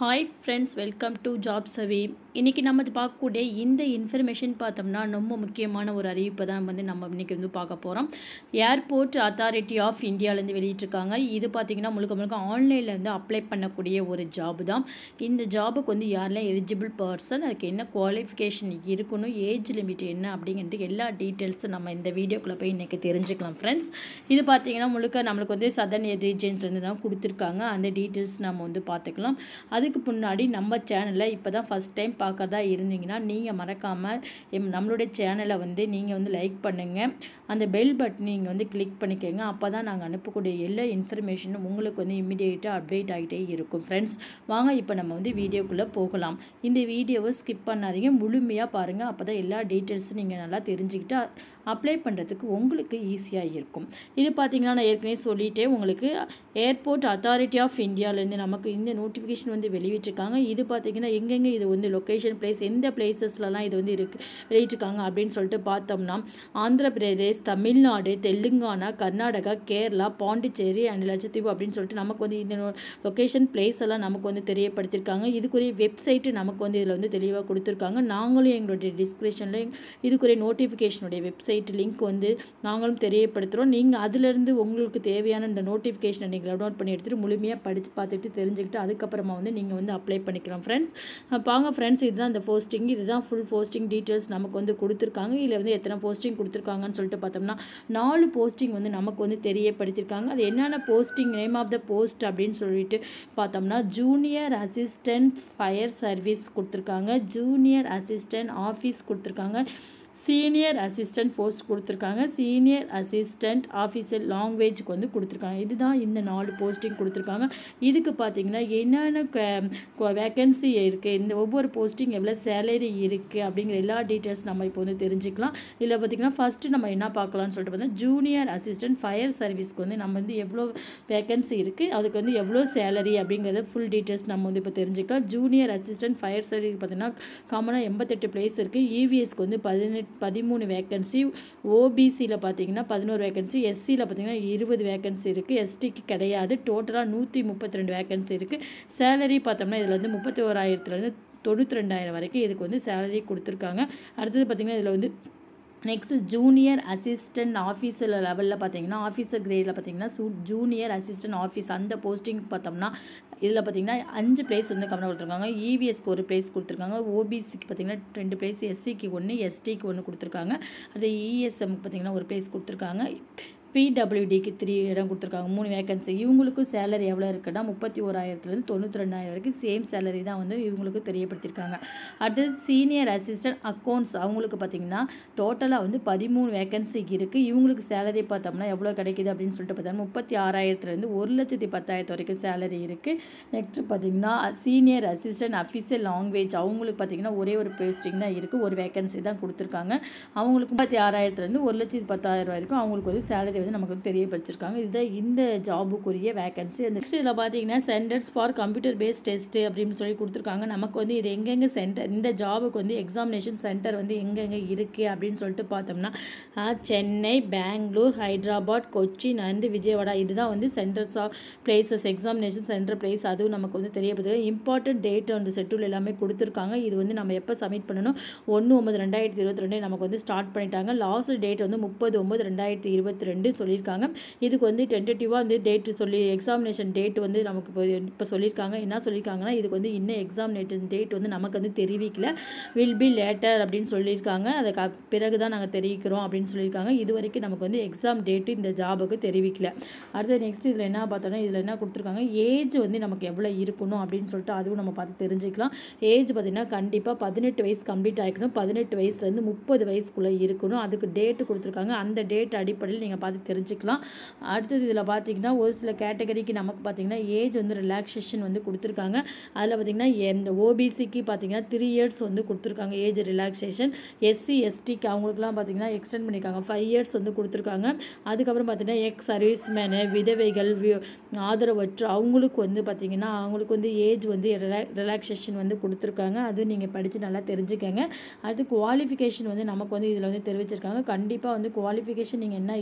hi friends welcome to job சவி இன்றைக்கி நம்ம இது பார்க்கக்கூடிய இந்த இன்ஃபர்மேஷன் பார்த்தோம்னா ரொம்ப முக்கியமான ஒரு அறிவிப்பை தான் வந்து நம்ம இன்றைக்கி வந்து பார்க்க போகிறோம் ஏர்போர்ட் அத்தாரிட்டி ஆஃப் இந்தியாவிலேருந்து வெளியிட்டிருக்காங்க இது பார்த்திங்கன்னா முழுக்க முழுக்க ஆன்லைனில் வந்து அப்ளை பண்ணக்கூடிய ஒரு ஜாப் தான் இந்த ஜாபுக்கு வந்து யாரெல்லாம் எலிஜிபிள் பர்சன் அதுக்கு என்ன குவாலிஃபிகேஷன் இருக்கணும் ஏஜ் லிமிட் என்ன அப்படிங்கிறது எல்லா டீட்டெயில்ஸும் நம்ம இந்த வீடியோக்குள்ளே போய் இன்றைக்கி தெரிஞ்சுக்கலாம் ஃப்ரெண்ட்ஸ் இது பார்த்திங்கன்னா முழுக்க நம்மளுக்கு வந்து சதன் ரீஜன்ஸ் வந்து தான் கொடுத்துருக்காங்க அந்த டீட்டெயில்ஸ் நம்ம வந்து பார்த்துக்கலாம் அதுக்கு முன்னாடி நம்ம சேனலில் இப்போ தான் ஃபஸ்ட் டைம் பார்க்கறதா இருந்தீங்கன்னா நீங்கள் மறக்காமல் எம் நம்மளுடைய சேனலை வந்து நீங்கள் வந்து லைக் பண்ணுங்கள் அந்த பெல் பட்டன் நீங்கள் வந்து கிளிக் பண்ணிக்கோங்க அப்போ தான் நாங்கள் அனுப்பக்கூடிய எல்லா இன்ஃபர்மேஷனும் உங்களுக்கு வந்து இம்மிடியேட்டாக அப்டேட் ஆகிட்டே இருக்கும் ஃப்ரெண்ட்ஸ் வாங்க இப்போ நம்ம வந்து வீடியோக்குள்ளே போகலாம் இந்த வீடியோவை ஸ்கிப் பண்ணாதீங்க முழுமையாக பாருங்கள் அப்போ தான் எல்லா டீட்டெயில்ஸும் நீங்கள் நல்லா தெரிஞ்சுக்கிட்டு அப்ளை பண்ணுறதுக்கு உங்களுக்கு ஈஸியாக இருக்கும் இது பார்த்தீங்கன்னா நான் ஏற்கனவே சொல்லிட்டேன் உங்களுக்கு ஏர்போர்ட் அத்தாரிட்டி ஆஃப் இந்தியாவிலேருந்து நமக்கு இந்த நோட்டிஃபிகேஷன் வந்து வெளியிட்டிருக்காங்க இது பார்த்தீங்கன்னா எங்கெங்கே இது வந்து லொக்கேஷன் பிளேஸ் எந்த பிளேசஸ்லலாம் இது வந்து இருக்குது வெளியிட்டிருக்காங்க அப்படின்னு சொல்லிட்டு பார்த்தோம்னா ஆந்திர பிரதேஷ் தமிழ்நாடு தெலுங்கானா கர்நாடகா கேரளா பாண்டிச்சேரி அண்ட் லட்சத்தீவு அப்படின்னு சொல்லிட்டு நமக்கு வந்து இந்த லொக்கேஷன் பிளேஸ் எல்லாம் நமக்கு வந்து தெரியப்படுத்தியிருக்காங்க இதுக்குரிய வெப்சைட்டு நமக்கு வந்து இதில் வந்து தெளிவாக கொடுத்துருக்காங்க நாங்களும் எங்களுடைய டிஸ்கிரிப்ஷனில் இதுக்குரிய நோட்டிஃபிகேஷனுடைய வெப்சைட் லிங்க் வந்து நாங்களும் தெரியப்படுத்துகிறோம் நீங்கள் அதிலிருந்து உங்களுக்கு தேவையான இந்த நோட்டிஃபிகேஷனை நீங்கள் டவுன்லோட் பண்ணி எடுத்துகிட்டு முழுமையாக படித்து பார்த்துட்டு தெரிஞ்சுக்கிட்டு அதுக்கப்புறமா வந்து நீங்கள் வந்து அப்ளை பண்ணிக்கலாம் ஃப்ரெண்ட்ஸ் பாங்க ஃப்ரெண்ட்ஸ் இதுதான் இந்த போஸ்டிங் இதுதான் ஃபுல் போஸ்டிங் டீட்டெயில்ஸ் நமக்கு வந்து கொடுத்துருக்காங்க இதில் வந்து எத்தனை போஸ்டிங் கொடுத்துருக்காங்கன்னு சொல்லிட்டு பார்த்தோம்னா நாலு போஸ்டிங் வந்து நமக்கு வந்து தெரியப்படுத்தியிருக்காங்க அது என்னென்ன posting name of the post அப்படின்னு சொல்லிட்டு பார்த்தோம்னா ஜூனியர் அசிஸ்டன்ட் ஃபயர் சர்வீஸ் கொடுத்துருக்காங்க ஜூனியர் அசிஸ்டன்ட் ஆஃபீஸ் கொடுத்துருக்காங்க சீனியர் அசிஸ்டன்ட் போஸ்ட் கொடுத்துருக்காங்க சீனியர் அசிஸ்டன்ட் ஆஃபீஸர் லாங்குவேஜுக்கு வந்து கொடுத்துருக்காங்க இதுதான் இந்த நாலு போஸ்டிங் கொடுத்துருக்காங்க இதுக்கு பார்த்தீங்கன்னா என்னென்ன வேக்கன்சி இருக்குது இந்த ஒவ்வொரு போஸ்டிங் எவ்வளோ சேலரி இருக்குது அப்படிங்கிற எல்லா டீட்டெயில்ஸ் நம்ம இப்போ வந்து தெரிஞ்சுக்கலாம் இதில் பார்த்திங்கன்னா ஃபஸ்ட்டு நம்ம என்ன பார்க்கலாம்னு சொல்லிட்டு பார்த்தா ஜூனியர் அசிஸ்டன்ட் ஃபயர் சர்வீஸ்க்கு வந்து நம்ம வந்து எவ்வளோ வேக்கன்சி இருக்குது அதுக்கு வந்து எவ்வளோ சேலரி அப்படிங்கிறத ஃபுல் டீட்டெயில்ஸ் நம்ம வந்து இப்போ தெரிஞ்சுக்கலாம் ஜூனியர் அசிஸ்டன்ட் ஃபயர் சர்வீஸ் பார்த்திங்கன்னா காமனாக எண்பத்தெட்டு பிளேஸ் இருக்குது இவிஎஸ்க்கு வந்து பதினெட்டு பதிமூணு வேக்கன்சி ஓபிசியில் பார்த்தீங்கன்னா பதினோரு வேக்கன்சி எஸ்சியில் பார்த்தீங்கன்னா இருபது வேக்கன்சி இருக்குது எஸ்டிக்கு கிடையாது டோட்டலாக நூற்றி முப்பத்தி ரெண்டு வேக்கன்சி இருக்குது சேலரி பார்த்தோம்னா இதில் வந்து முப்பத்தி ஓராயிரத்துலேருந்து தொண்ணூற்றி ரெண்டாயிரம் வரைக்கும் இதுக்கு வந்து சேலரி கொடுத்துருக்காங்க அடுத்தது பார்த்திங்கன்னா இதில் வந்து நெக்ஸ்ட் ஜூனியர் அசிஸ்டன்ட் ஆஃபீஸர் லெவலில் பார்த்தீங்கன்னா ஆஃபீஸர் கிரேடில் பார்த்தீங்கன்னா சூ ஜூனியர் அசிஸ்டன்ட் ஆஃபீஸ் அந்த போஸ்டிங் பார்த்தோம்னா இதில் பார்த்தீங்கன்னா அஞ்சு பிளேஸ் வந்து கவனம் கொடுத்துருக்காங்க இவிஎஸ்க்கு ஒரு பிளேஸ் கொடுத்துருக்காங்க ஓபிசிக்கு பார்த்தீங்கன்னா ரெண்டு பிளேஸ் எஸ்சிக்கு ஒன்று எஸ்டிக்கு ஒன்று கொடுத்துருக்காங்க அது இஎஸ்எம்க்கு பார்த்தீங்கன்னா ஒரு பிளேஸ் கொடுத்துருக்காங்க பிடபிள்யூடிக்கு த்ரீ இடம் கொடுத்துருக்காங்க மூணு வேகன்சி இவங்களுக்கும் சேலரி எவ்வளோ இருக்குன்னா முப்பத்தி ஓராயிரத்துலேருந்து தொண்ணூற்றி ரெண்டாயிரம் வரைக்கும் சேம் சேலரி தான் வந்து இவங்களுக்கு தெரியப்படுத்தியிருக்காங்க அடுத்தது சீனியர் அசிஸ்டன்ட் அக்கௌண்ட்ஸ் அவங்களுக்கு பார்த்தீங்கன்னா டோட்டலாக வந்து பதிமூணு வேகன்சி இருக்குது இவங்களுக்கு சேலரி பார்த்தோம்னா எவ்வளோ கிடைக்குது அப்படின்னு சொல்லிட்டு பார்த்தோம்னா முப்பத்தி ஆறாயிரத்துலேருந்து ஒரு லட்சத்தி பத்தாயிரத்து வரைக்கும் சேலரி இருக்குது நெக்ஸ்ட்டு பார்த்தீங்கன்னா சீனியர் அசிஸ்டன்ட் அஃபீஷியல் லாங்குவேஜ் அவங்களுக்கு பார்த்தீங்கன்னா ஒரே ஒரு போஸ்டிங் தான் இருக்குது ஒரு வேகன்சி தான் கொடுத்துருக்காங்க அவங்களுக்கு முப்பத்தி ஆறாயிரத்துலேருந்து ஒரு லட்சத்தி பத்தாயிரம் வரைக்கும் அவங்களுக்கு வந்து சேலரி வந்து நமக்கு வந்து தெரியப்படுத்திருக்காங்க இதுதான் இந்த ஜாபுக்குரிய வேகன்சி நெக்ஸ்ட் இதில் பார்த்தீங்கன்னா centres for computer based test அப்படின்னு சொல்லி கொடுத்துருக்காங்க நமக்கு வந்து இது எங்கெங்கே சென்டர் இந்த ஜாபுக்கு வந்து எக்ஸாமினேஷன் சென்டர் வந்து எங்கெங்கே இருக்குது அப்படின்னு சொல்லிட்டு பார்த்தோம்னா சென்னை பெங்களூர் ஹைதராபாத் கொச்சின் அண்ட் விஜயவாடா இதுதான் வந்து centres of places examination centre place அதுவும் நமக்கு வந்து தெரியப்படுது இம்பார்ட்டன்ட் டேட் அந்த ஷெட்யூல் எல்லாமே கொடுத்துருக்காங்க இது வந்து நம்ம எப்போ சப்மிட் பண்ணணும் ஒன்று ஒன்பது ரெண்டாயிரத்தி இருபத்தி ரெண்டு நமக்கு வந்து ஸ்டார்ட் பண்ணிட்டாங்க லாஸ்ட் டேட் வந்து முப்பது ஒம்பது ரெண்டாயிரத்தி இருபத்தி ரெண்டு சொல்லியிருக்காங்க இதுக்கு வந்து டென்டேட்டிவாக வந்து டேட்டு சொல்லி எக்ஸாமினேஷன் டேட் வந்து நமக்கு இப்போ இப்போ சொல்லியிருக்காங்க என்ன சொல்லியிருக்காங்கன்னா இதுக்கு வந்து இன்னும் எக்ஸாமினேஷன் டேட் வந்து நமக்கு வந்து தெரிவிக்கல வில் பி லேட்டர் அப்படின்னு சொல்லியிருக்காங்க அதை க பிறகு தான் நாங்கள் தெரிவிக்கிறோம் அப்படின்னு சொல்லியிருக்காங்க இது வரைக்கும் நமக்கு வந்து எக்ஸாம் டேட்டு இந்த ஜாபுக்கு தெரிவிக்கல அடுத்து நெக்ஸ்ட் இதில் என்ன பார்த்தோன்னா இதில் என்ன கொடுத்துருக்காங்க ஏஜ் வந்து நமக்கு எவ்வளோ இருக்கணும் அப்படின்னு சொல்லிட்டு அதுவும் நம்ம பார்த்து தெரிஞ்சுக்கலாம் ஏஜ் பார்த்திங்கன்னா கண்டிப்பாக பதினெட்டு வயசு கம்ப்ளீட் ஆகிக்கணும் பதினெட்டு வயசுலேருந்து முப்பது வயசுக்குள்ளே இருக்கணும் அதுக்கு டேட்டு கொடுத்துருக்காங்க அந்த டேட் அடிப்படையில் நீங்கள் பார்த்து தெரிஞ்சுக்கலாம் அடுத்தது இதில் பார்த்தீங்கன்னா ஒரு சில கேட்டகரிக்கு நமக்கு பார்த்தீங்கன்னா ஏஜ் வந்து ரிலாக்ஸேஷன் வந்து கொடுத்துருக்காங்க அதில் பார்த்தீங்கன்னா இந்த ஓபிசிக்கு பார்த்தீங்கன்னா த்ரீ இயர்ஸ் வந்து கொடுத்துருக்காங்க ஏஜ் ரிலாக்ஸேஷன் எஸ்சி எஸ்டிக்கு அவங்களுக்குலாம் பார்த்தீங்கன்னா எக்ஸ்டெண்ட் பண்ணியிருக்காங்க ஃபைவ் இயர்ஸ் வந்து கொடுத்துருக்காங்க அதுக்கப்புறம் பார்த்தீங்கன்னா எக்ஸ் சர்வீஸ் மேனு விதவைகள் ஆதரவற்று அவங்களுக்கு வந்து பார்த்திங்கன்னா அவங்களுக்கு வந்து ஏஜ் வந்து ரிலா ரிலாக்ஸேஷன் வந்து கொடுத்துருக்காங்க அதுவும் நீங்கள் படித்து நல்லா தெரிஞ்சுக்கங்க அது குவாலிஃபிகேஷன் வந்து நமக்கு வந்து இதில் வந்து தெரிவிச்சிருக்காங்க கண்டிப்பாக வந்து குவாலிஃபிகேஷன் நீங்கள் என்ன இருக்கணும்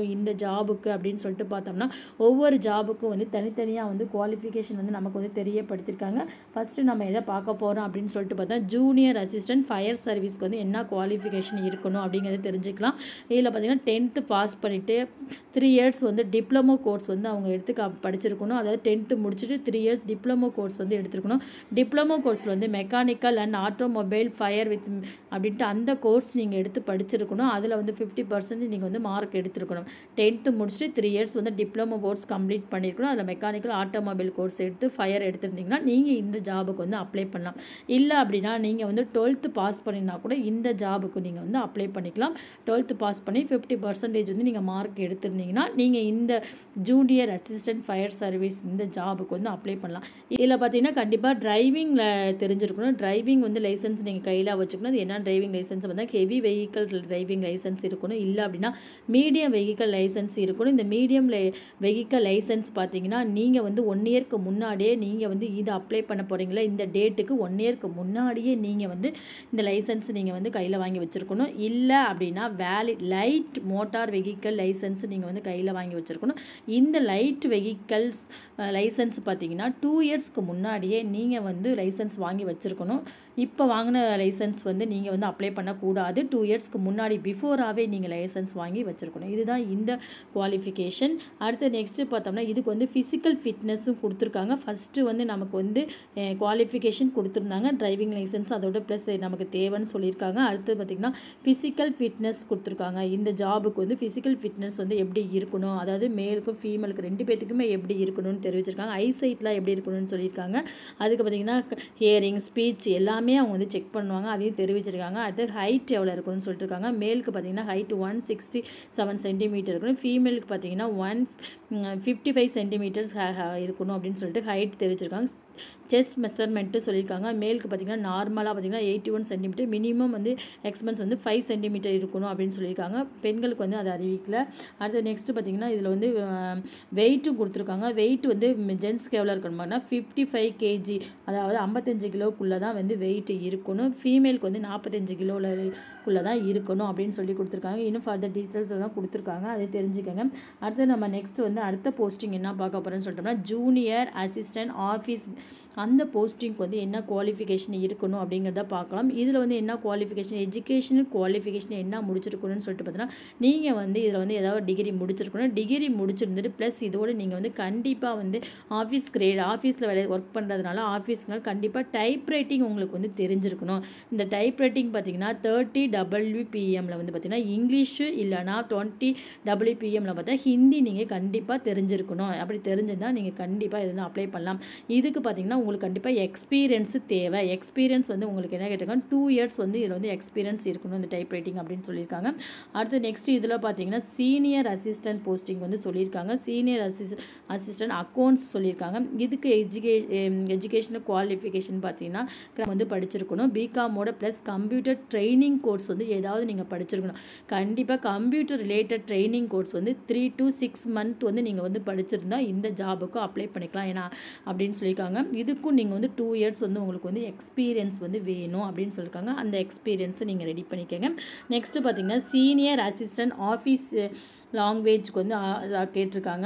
இந்த ஜாபுக்கு அப்படின்னு சொல்லிட்டு பார்த்தோம்னா ஒவ்வொரு ஜாபுக்கும் வந்து தனித்தனியாக வந்து குவாலிஃபிகேஷன் வந்து நமக்கு வந்து தெரியப்படுத்தியிருக்காங்க ஃபஸ்ட்டு நம்ம எதை பார்க்க போகிறோம் அப்படின்னு சொல்லிட்டு பார்த்தா ஜூனியர் அசிஸ்டன்ட் ஃபயர் சர்வீஸ்க்கு வந்து என்ன குவாலிஃபிகேஷன் இருக்கணும் அப்படிங்கிறத தெரிஞ்சுக்கலாம் இதில் பார்த்தீங்கன்னா டென்த்து பாஸ் பண்ணிவிட்டு த்ரீ இயர்ஸ் வந்து டிப்ளமோ கோர்ஸ் வந்து அவங்க எடுத்து க படிச்சிருக்கணும் அதாவது டென்த்து முடிச்சுட்டு த்ரீ இயர்ஸ் டிப்ளமோ கோர்ஸ் வந்து எடுத்துருக்கணும் டிப்ளமோ கோர்ஸில் வந்து mechanical and automobile fire with அப்படின்ட்டு அந்த கோர்ஸ் நீங்கள் எடுத்து படிச்சிருக்கணும் அதில் வந்து ஃபிஃப்டி பர்சன்ட் நீங்கள் வந்து மார்க் எடுத்துருக்கணும் டென்த்து முடிச்சுட்டு த்ரீ இயர்ஸ் வந்து டிப்ளமோ கோர்ஸ் கம்ப்ளீட் பண்ணியிருக்கணும் அதில் மெக்கானிக்கல் ஆட்டோமொபைல் கோர்ஸ் எடுத்து ஃபயர் எடுத்திருந்தீங்கன்னா நீங்கள் இந்த ஜாபுக்கு வந்து அப்ளை பண்ணலாம் இல்லை அப்படின்னா நீங்கள் வந்து டுவெல்த்து பாஸ் பண்ணினா கூட இந்த ஜாபுக்கு நீங்கள் வந்து அப்ளை பண்ணிக்கலாம் டுவெல்த்து பாஸ் பண்ணி ஃபிஃப்டி பர்சன்டேஜ் வந்து நீங்கள் மார்க் எடுத்திருந்தீங்கன்னா நீங்கள் இந்த ஜூனியர் அசிஸ்டன்ட் ஃபயர் சர்வீஸ் இந்த ஜாபுக்கு வந்து அப்ளை பண்ணலாம் இதில் பார்த்தீங்கன்னா கண்டிப்பாக டிரைவிங்கில் தெரிஞ்சிருக்கணும் டிரைவிங் வந்து லைசன்ஸ் நீங்கள் கையில் வச்சுக்கணும் அது என்ன டிரைவிங் லைசன்ஸ் வந்து ஹெவி வெஹிக்கல் டிரைவிங் லைசன்ஸ் இருக்கணும் இல்லை அப்படின்னா மீடியம் வெஹிக்கல் லைசன்ஸ் இருக்கணும் இந்த மீடியம் லை வெஹிக்கல் லைசன்ஸ் பார்த்தீங்கன்னா நீங்கள் வந்து ஒன் இயர்க்கு முன்னாடியே நீங்கள் வந்து இதை அப்ளை பண்ண போகிறீங்களா இந்த டேட்டுக்கு ஒன் இயர்க்கு முன்னாடியே நீங்கள் வந்து இந்த லைசன்ஸ் நீங்கள் வந்து கையில் வாங்கி வச்சுருக்கணும் இல்லை அப்படின்னா valid light motor vehicle licence நீங்கள் வந்து கையில் வாங்கி வச்சுருக்கணும் இந்த லைட் வெஹிக்கல்ஸ் லைசன்ஸ் பார்த்தீங்கன்னா டூ இயர்ஸ்க்கு முன்னாடியே நீங்கள் வந்து லைசன்ஸ் வாங்கி வச்சுருக்கணும் இப்போ வாங்கின லைசன்ஸ் வந்து நீங்கள் வந்து அப்ளை பண்ணக்கூடாது டூ இயர்ஸ்க்கு முன்னாடி பிஃபோராகவே நீங்கள் லைசன்ஸ் வாங்கி வச்சுருக்கணும் இதுதான் இந்த குவாலிஃபிகேஷன் அடுத்து நெக்ஸ்ட்டு பார்த்தோம்னா இதுக்கு வந்து ஃபிசிக்கல் ஃபிட்னஸும் கொடுத்துருக்காங்க ஃபஸ்ட்டு வந்து நமக்கு வந்து குவாலிஃபிகேஷன் கொடுத்துருந்தாங்க டிரைவிங் லைசன்ஸ் அதோட ப்ளஸ் நமக்கு தேவைன்னு சொல்லியிருக்காங்க அடுத்து பார்த்திங்கன்னா ஃபிசிக்கல் ஃபிட்னஸ் கொடுத்துருக்காங்க இந்த ஜாபுக்கு வந்து ஃபிசிக்கல் ஃபிட்னஸ் வந்து எப்படி இருக்கணும் அதாவது மேலுக்கும் ஃபீமேலுக்கு ரெண்டு பேத்துக்குமே எப்படி இருக்கணும்னு தெரிவிச்சிருக்காங்க ஐசைட்லாம் எப்படி இருக்கணும்னு சொல்லியிருக்காங்க அதுக்கு பார்த்திங்கன்னா ஹியரிங் ஸ்பீச் எல்லாமே அவங்க வந்து செக் பண்ணுவாங்க அதையும் தெரிவிச்சிருக்காங்க அடுத்து ஹைட் எவ்வளோ இருக்கணும்னு சொல்லிட்டு இருக்காங்க மேலுக்கு பார்த்தீங்கன்னா height one sixty seven centimetre இருக்கணும் ஃபீமேலுக்கு பார்த்தீங்கன்னா ஒன் ஃபிஃப்டி ஃபைவ் சென்டிமீட்டர்ஸ் இருக்கணும் அப்படின்னு சொல்லிட்டு ஹைட் தெரிவிச்சிருக்காங்க செஸ்ட் மெஷர்மெண்ட்டு சொல்லியிருக்காங்க மேலுக்கு பார்த்தீங்கன்னா நார்மலாக பார்த்தீங்கன்னா எயிட்டி ஒன் சென்டிமீட்டர் மினிமம் வந்து எக்ஸ்பென்ஸ் வந்து ஃபைவ் சென்டிமீட்டர் இருக்கணும் அப்படின்னு சொல்லியிருக்காங்க பெண்களுக்கு வந்து அதை அறிவிக்கல அடுத்து நெக்ஸ்ட்டு பார்த்தீங்கன்னா இதில் வந்து வெயிட்டும் கொடுத்துருக்காங்க வெயிட் வந்து ஜென்ஸ்க்கு எவ்வளோ இருக்கணுமானா ஃபிஃப்டி ஃபைவ் கேஜி அதாவது ஐம்பத்தஞ்சு கிலோக்குள்ளே தான் வந்து வெயிட் இருக்கணும் ஃபீமேலுக்கு வந்து நாற்பத்தஞ்சு கிலோவில் குள்ளே தான் இருக்கணும் அப்படின்னு சொல்லி கொடுத்துருக்காங்க இன்னும் ஃபர்தர் டீட்டெயில்ஸ் எல்லாம் கொடுத்துருக்காங்க அதை தெரிஞ்சுக்கோங்க அடுத்து நம்ம நெக்ஸ்ட் வந்து அடுத்த போஸ்டிங் என்ன பார்க்க போகிறோம்னு சொல்லிட்டோம்னா ஜூனியர் அசிஸ்டன்ட் ஆஃபீஸ் அந்த போஸ்டிங்க்கு வந்து என்ன குவாலிஃபிகேஷன் இருக்கணும் அப்படிங்கிறத பார்க்கலாம் இதில் வந்து என்ன குவாலிஃபிகேஷன் எஜுகேஷனல் குவாலிஃபிகேஷன் என்ன முடிச்சிருக்கணும்னு சொல்லிட்டு பார்த்தீங்கன்னா நீங்கள் வந்து இதில் வந்து ஏதாவது டிகிரி முடிச்சிருக்கணும் டிகிரி முடிச்சிருந்துட்டு ப்ளஸ் இதோட நீங்கள் வந்து கண்டிப்பாக வந்து ஆஃபீஸ் கிரேட் ஆஃபீஸில் வேலை ஒர்க் பண்ணுறதுனால ஆஃபீஸ்னால கண்டிப்பாக டைப் ரைட்டிங் உங்களுக்கு வந்து தெரிஞ்சிருக்கணும் இந்த டைப் ரைட்டிங் பார்த்தீங்கன்னா தேர்ட்டி டபிள்யூபிஎம்மில் வந்து பார்த்தீங்கன்னா இங்கிலீஷு இல்லைனா டுவெண்ட்டி டபிள்யூபிஎம்மில் பார்த்தா ஹிந்தி நீங்கள் கண்டிப்பாக தெரிஞ்சிருக்கணும் அப்படி தெரிஞ்சிருந்தால் நீங்கள் கண்டிப்பாக இது வந்து அப்ளை பண்ணலாம் இதுக்கு பார்த்தீங்கன்னா உங்களுக்கு கண்டிப்பாக எக்ஸ்பீரியன்ஸ் தேவை எக்ஸ்பீரியன்ஸ் வந்து உங்களுக்கு என்ன கேட்டிருக்காங்க டூ இயர்ஸ் வந்து இதில் வந்து எக்ஸ்பீரியன்ஸ் இருக்கணும் இந்த டைப் ரைட்டிங் அப்படின்னு சொல்லியிருக்காங்க அடுத்து நெக்ஸ்ட் இதில் பார்த்தீங்கன்னா சீனியர் அசிஸ்டன்ட் போஸ்டிங் வந்து சொல்லியிருக்காங்க சீனியர் அசிஸ் அசிஸ்டன்ட் அக்கௌண்ட்ஸ் சொல்லியிருக்காங்க இதுக்கு எஜுகே எஜுகேஷனல் குவாலிஃபிகேஷன் பார்த்தீங்கன்னா வந்து படிச்சிருக்கணும் பிகாமோட ப்ளஸ் கம்ப்யூட்டர் ட்ரைனிங் கோர்ஸ் வந்து ஏதாவது நீங்கள் படிச்சிருக்கணும் கண்டிப்பாக கம்ப்யூட்டர் ரிலேட்டட் ட்ரைனிங் கோர்ஸ் வந்து த்ரீ டு சிக்ஸ் மந்த் வந்து நீங்கள் வந்து படிச்சிருந்தா இந்த ஜாபுக்கு அப்ளை பண்ணிக்கலாம் ஏன்னா அப்படின்னு சொல்லியிருக்காங்க இதுக்கும் நீங்கள் வந்து டூ இயர்ஸ் வந்து உங்களுக்கு வந்து எக்ஸ்பீரியன்ஸ் வந்து வேணும் அப்படின்னு சொல்லியிருக்காங்க அந்த எக்ஸ்பீரியன்ஸை நீங்கள் ரெடி பண்ணிக்கோங்க நெக்ஸ்ட்டு பார்த்தீங்கன்னா சீனியர் அசிஸ்டன்ட் ஆஃபீஸ் லாங்குவேஜ்க்கு வந்து கேட்டிருக்காங்க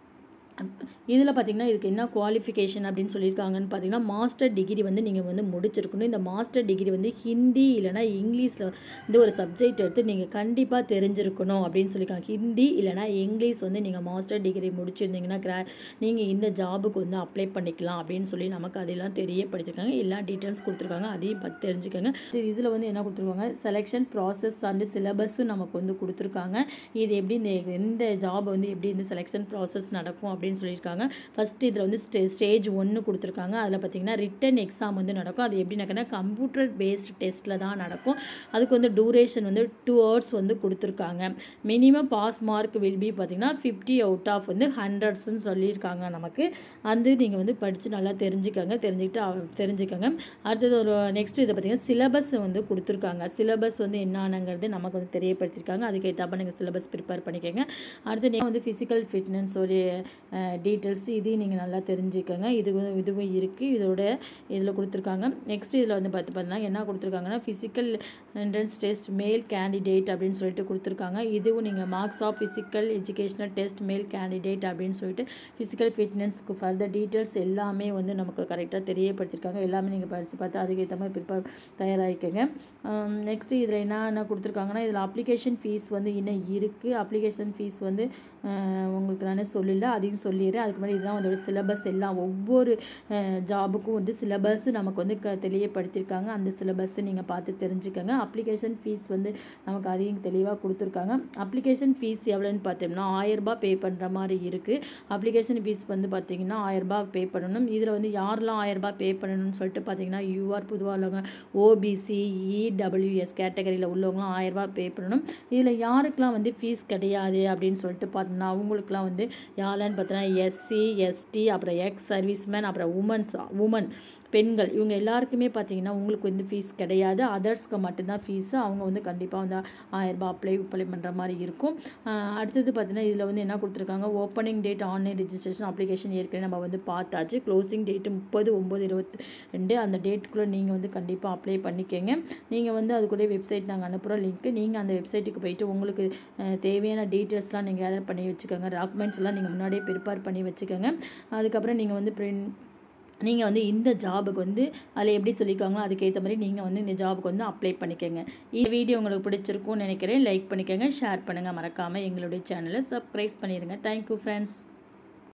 இதில் பார்த்தீங்கன்னா இதுக்கு என்ன குவாலிஃபிகேஷன் அப்படின்னு சொல்லியிருக்காங்கன்னு பார்த்தீங்கன்னா மாஸ்டர் டிகிரி வந்து நீங்கள் வந்து முடிச்சிருக்கணும் இந்த மாஸ்டர் டிகிரி வந்து ஹிந்தி இல்லைனா இங்கிலீஷில் வந்து ஒரு சப்ஜெக்ட் எடுத்து நீங்கள் கண்டிப்பாக தெரிஞ்சிருக்கணும் அப்படின்னு சொல்லியிருக்காங்க ஹிந்தி இல்லைனா இங்கிலீஷ் வந்து நீங்கள் மாஸ்டர் டிகிரி முடிச்சிருந்தீங்கன்னா கிரா நீங்கள் இந்த ஜாபுக்கு வந்து அப்ளை பண்ணிக்கலாம் அப்படின்னு சொல்லி நமக்கு அதெல்லாம் தெரியப்படுத்திருக்காங்க எல்லா டீட்டெயில்ஸ் கொடுத்துருக்காங்க அதையும் பற்றி தெரிஞ்சுக்கோங்க இதில் வந்து என்ன கொடுத்துருக்காங்க செலெக்ஷன் ப்ராசஸ் அண்டு சிலபஸும் நமக்கு வந்து கொடுத்துருக்காங்க இது எப்படி இந்த இந்த ஜாப் வந்து எப்படி இந்த செலெக்ஷன் ப்ராசஸ் நடக்கும் அப்படின்னு சொல்லியிருக்காங்க ஃபஸ்ட்டு இதில் வந்து ஸ்டே ஸ்டேஜ் ஒன்று கொடுத்துருக்காங்க அதில் பார்த்தீங்கன்னா ரிட்டன் எக்ஸாம் வந்து நடக்கும் அது எப்படி நடக்குன்னா கம்ப்யூட்டர் பேஸ்ட் டெஸ்ட்டில் தான் நடக்கும் அதுக்கு வந்து டூரேஷன் வந்து டூ ஹவர்ஸ் வந்து கொடுத்துருக்காங்க minimum pass mark will be பார்த்தீங்கன்னா ஃபிஃப்டி அவுட் ஆஃப் வந்து ஹண்ட்ரட்ஸ்னு சொல்லியிருக்காங்க நமக்கு அது நீங்கள் வந்து படித்து நல்லா தெரிஞ்சுக்கோங்க தெரிஞ்சுக்கிட்டு அவ- தெரிஞ்சுக்கோங்க அடுத்தது ஒரு நெக்ஸ்ட் இதை பார்த்தீங்கன்னா சிலபஸ் வந்து கொடுத்துருக்காங்க சிலபஸ் வந்து என்னங்கிறது நமக்கு வந்து தெரியப்படுத்தியிருக்காங்க அதுக்கு ஏற்றப்ப நீங்கள் சிலபஸ் ப்ரிப்பேர் பண்ணிக்கோங்க அடுத்து நீங்கள் வந்து ஃபிசிக்கல் ஃபிட்னஸ் ஒரு டீட்டெயில்ஸ் இதையும் நீங்கள் நல்லா தெரிஞ்சுக்கோங்க இதுவும் இதுவும் இருக்குது இதோட இதில் கொடுத்துருக்காங்க நெக்ஸ்ட் இதில் வந்து பார்த்து பார்த்தீங்கன்னா என்ன கொடுத்துருக்காங்கன்னா physical entrance test male candidate அப்படின்னு சொல்லிட்டு கொடுத்துருக்காங்க இதுவும் நீங்கள் marks of physical educational test male candidate அப்படின்னு சொல்லிட்டு ஃபிசிக்கல் ஃபிட்னஸ்க்கு ஃபர்தர் டீட்டெயில்ஸ் எல்லாமே வந்து நமக்கு கரெக்டாக தெரியப்படுத்திருக்காங்க எல்லாமே நீங்கள் படித்து பார்த்து அதுக்கேற்ற மாதிரி ப்ரிப்பேர் தயாராகிக்கோங்க நெக்ஸ்ட்டு இதில் என்னென்ன கொடுத்துருக்காங்கன்னா இதில் அப்ளிகேஷன் ஃபீஸ் வந்து இன்னும் இருக்குது அப்ளிகேஷன் ஃபீஸ் வந்து உங்களுக்கு நான் சொல்லல அதையும் சொல்லிடுறேன் அதுக்கு முன்னாடி இதுதான் அதோட சிலபஸ் எல்லாம் ஒவ்வொரு ஜாபுக்கும் வந்து சிலபஸ் நமக்கு வந்து க தெளிவுபடுத்தியிருக்காங்க அந்த சிலபஸ்ஸை நீங்கள் பார்த்து தெரிஞ்சுக்கோங்க அப்ளிகேஷன் ஃபீஸ் வந்து நமக்கு அதையும் தெளிவாக கொடுத்துருக்காங்க அப்ளிகேஷன் ஃபீஸ் எவ்வளோன்னு பார்த்தோம்னா ஆயிரரூபா பே பண்ணுற மாதிரி இருக்குது அப்ளிகேஷன் ஃபீஸ் வந்து பார்த்திங்கன்னா ஆயிரரூபா பே பண்ணணும் இதில் வந்து யாரெல்லாம் ஆயிரரூபா பே பண்ணணும்னு சொல்லிட்டு பார்த்தீங்கன்னா யூஆர் பொதுவாக உள்ளவங்க ஓபிசி இடபிள்யூஎஸ் கேட்டகரியில் உள்ளவங்களாம் ஆயிரரூபா பே பண்ணணும் இதில் யாருக்கெல்லாம் வந்து ஃபீஸ் கிடையாது அப்படின்னு சொல்லிட்டு பார்த்தோம்னா அவங்களுக்குலாம் வந்து யாருன்னு பார்த்தோன்னா எஸ்சி எஸ்டி அப்புறம் எக்ஸ் சர்வீஸ்மேன் அப்புறம் உமன்ஸ் உமன் பெண்கள் இவங்க எல்லாருக்குமே பார்த்தீங்கன்னா உங்களுக்கு வந்து ஃபீஸ் கிடையாது அதர்ஸ்க்கு மட்டும்தான் ஃபீஸு அவங்க வந்து கண்டிப்பாக வந்து ஆயிரரூபா அப்ளை அப்ளை பண்ணுற மாதிரி இருக்கும் அடுத்தது பார்த்தீங்கன்னா இதில் வந்து என்ன கொடுத்துருக்காங்க opening date online registration application ஏற்கனவே நம்ம வந்து பார்த்தாச்சு க்ளோசிங் டேட்டு முப்பது ஒம்பது இருபத்தி ரெண்டு அந்த டேட்டுக்குள்ளே நீங்கள் வந்து கண்டிப்பாக அப்ளை பண்ணிக்கோங்க நீங்கள் வந்து அது கூட வெப்சைட் நாங்கள் அனுப்புகிறோம் லிங்க்கு நீங்கள் அந்த வெப்சைட்டுக்கு போயிட்டு உங்களுக்கு தேவையான டீட்டெயில்ஸ்லாம் நீங்கள் கேதர் பண்ணி வச்சுக்கோங்க டாக்குமெண்ட்ஸ் எல்லாம் நீங்கள் முன்னாடியே ப்ரிப்பேர் பண்ணி வச்சுக்கோங்க அதுக்கப்புறம் நீங்கள் வந்து பிரிண்ட் நீங்கள் வந்து இந்த ஜாபுக்கு வந்து அதில் எப்படி சொல்லியிருக்காங்களோ அதுக்கேற்ற மாதிரி நீங்கள் வந்து இந்த ஜாபுக்கு வந்து அப்ளை பண்ணிக்கோங்க இந்த வீடியோ உங்களுக்கு பிடிச்சிருக்கும்னு நினைக்கிறேன் லைக் பண்ணிக்கோங்க ஷேர் பண்ணுங்கள் மறக்காமல் எங்களுடைய சேனலை சப்ஸ்கிரைப் பண்ணிடுங்க தேங்க்யூ ஃப்ரெண்ட்ஸ்